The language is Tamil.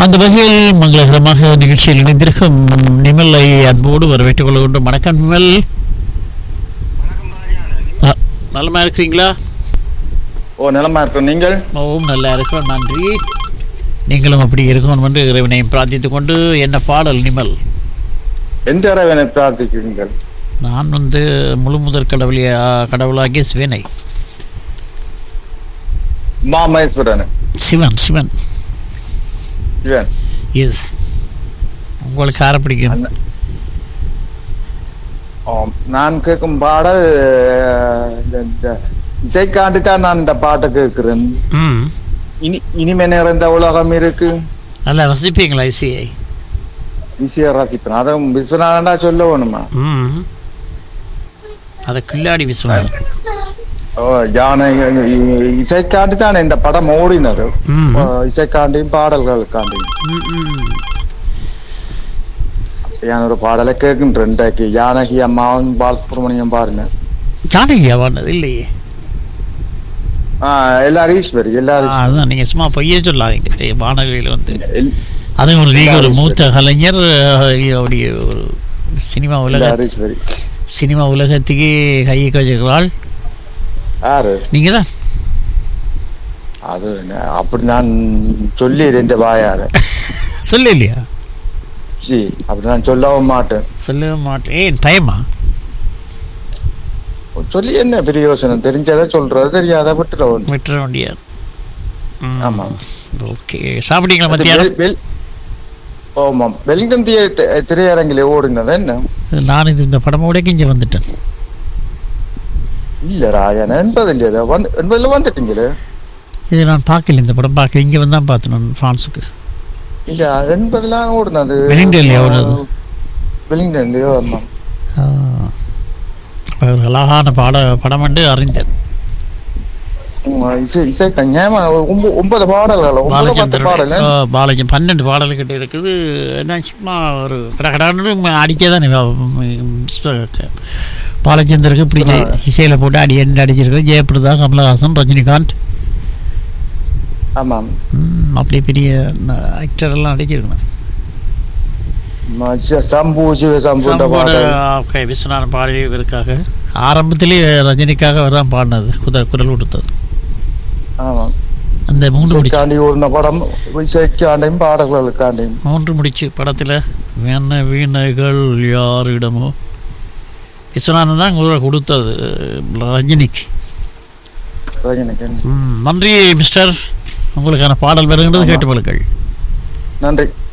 அந்த வகையில் மங்களகரமாக நிகழ்ச்சியில் இணைந்திருக்கும் நிமலை அன்போடு வரவேற்றுக் கொள்ள வேண்டும் வணக்கம் நிமல் ந- நலமா இருக்கிறீங்களா ஓ நிலமா இருக்கும் நீங்கள் ஓம் நல்லா இருக்கிறோம் நன்றி நீங்களும் அப்படி இருக்கணும் என்று இறைவனை பிரார்த்தித்துக் கொண்டு என்ன பாடல் நிமல் எந்த இறைவனை பிரார்த்திக்கிறீர்கள் நான் வந்து முழு முதற் கடவுளிய கடவுளாகிய சிவனை மாமேஸ்வரன் சிவன் சிவன் சிவன் எஸ் உங்களுக்கு யாரை பிடிக்கும் அந்த- ஆம், நான் கேட்கும் பாடல் அஹ், இந்த- இந்த இசைக்காண்டி தான் நான் இந்த பாட்டை கேட்கிறேன் ம் இனி இனிமே நிறைந்த உலகம் இருக்கு நல்லா ரசிப்பீங்களா இசையை ஈஸியா ரசிப்பேன் அதுவும் விஸ்வநாதன்டா சொல்ல வேணுமா ம் அதை கில்லாடி விஸ்வநாதன் ஓ யானை இ- இசைக்காண்டி தான் இந்த படம் ஓடினது ம் ஓ, இசைக்காண்டியும் பாடல்களுக்காண்டியும் ம், ம். ഞാൻ ഒരു പാടലൊക്കെ കേൾക്കുന്നുണ്ട് ജാനകി അമ്മാവൻ ബാലസുബ്രഹ്മണ്യം പാടുന്നത് ஜானகியா பாடினது இல்லையே ആ എല്ലാരും ഈശ്വരി ஆ, എല്ലാരും அதுதான் நீங்கள் சும்மா பொய்யே சொல்லாதீங்க ஏய், வானொலியில் வந்து എൽ- அது ஒரு நீங்கள் ஒரு எல்லாரும் மூத்த கலைஞர் அஹ், அப்படி ஒரு சினிமா உலக എല്ലാരും ഈശ്വരി சினிமா உலகத்துக்கு கையை வச்சிருக்கிறாள் ആറ് நீங்கள் தான் അത് പിന്നെ അപ്പടി ഞാൻ ചൊല്ലിയില്ല എന്റെ വായാതെ சொல்ல இல்லையா சீ அப்படி நான் சொல்லவும் மாட்டேன் சொல்ல மாட்டேன் ஏன் பயமா சொல்லி என்ன பிரயோசனம் தெரிஞ்சதை சொல்றது தெரியாத விட்டுறவும் விட்டுற முடியாது ம். ஆமா ஓகே சாப்பிட்டீங்களா அது மத்தியானம் வெல்- வெல்- ஆமாம் வெலிங்டன் தியேட்டர் திரையரங்கிலே ஓடினது என்ன நான் இது இந்த படமோட இங்கே வந்துட்டேன் இல்ல ராஜன் எண்பதுல வந்து எண்பதுல வந்துட்டீங்களே இது நான் பார்க்கல இந்த படம் பார்க்கல இங்கே வந்து தான் பார்த்தேன் நான் ஃப்ரான்ஸுக்கு இல்ல எண்பதுலாம் ஓடினது வெலிங்டன்லயா ஓடுனது? வெலிங்டன்லயோ ஆமா ஆ. ஒரு அழகான பாட படம் என்று அறிந்தேன் உம், இசை இசை கஞ்ஞாம ஒன்பது பாடல்கள் ஒன்பது பத்து பாலச்சந்திரன் பாடல் ஆ, பாலச்சந்திரன் பன்னெண்டு பாடல்கிட்ட இருக்குது என்ன சும்மா ஒரு கடகடான்னு அடிக்க தானே பாலச்சந்தருக்கு இப்படி ஜெய- இசையில போட்டு அடி எண்டு அடிச்சிருக்கிறேன் ஜெயபிரதா கமலஹாசன் ரஜினிகாந்த் ஆமாம் ம், அப்படி பெரிய ஆக்டர் எல்லாம் அடிச்சிருக்கணும் ம, ச- சம்பு சிவ சம்பு இந்த சம்போட பாடல் ஓகே விஸ்வநாதன் பாடி இவருக்காக ஆரம்பத்திலே ரஜினிக்காக அவர் தான் பாடினது குதிரை குரல் கொடுத்தது ஆமாம் அந்த மூன்று முடிச்சு இசைக்காண்டி ஓடின படம் இசைக்காண்டையும் பாடல்களுக்காண்டையும் மூன்று முடிச்சு படத்தில் வேண வீணைகள் யாரிடமோ விஸ்வநாதன் தான் குதிரை கொடுத்தது ரஜினிக்கு ரஜினிகாந்த் ம், நன்றி மிஸ்டர் உங்களுக்கான பாடல் வருகின்றது கேட்டு பழுக்கள் நன்றி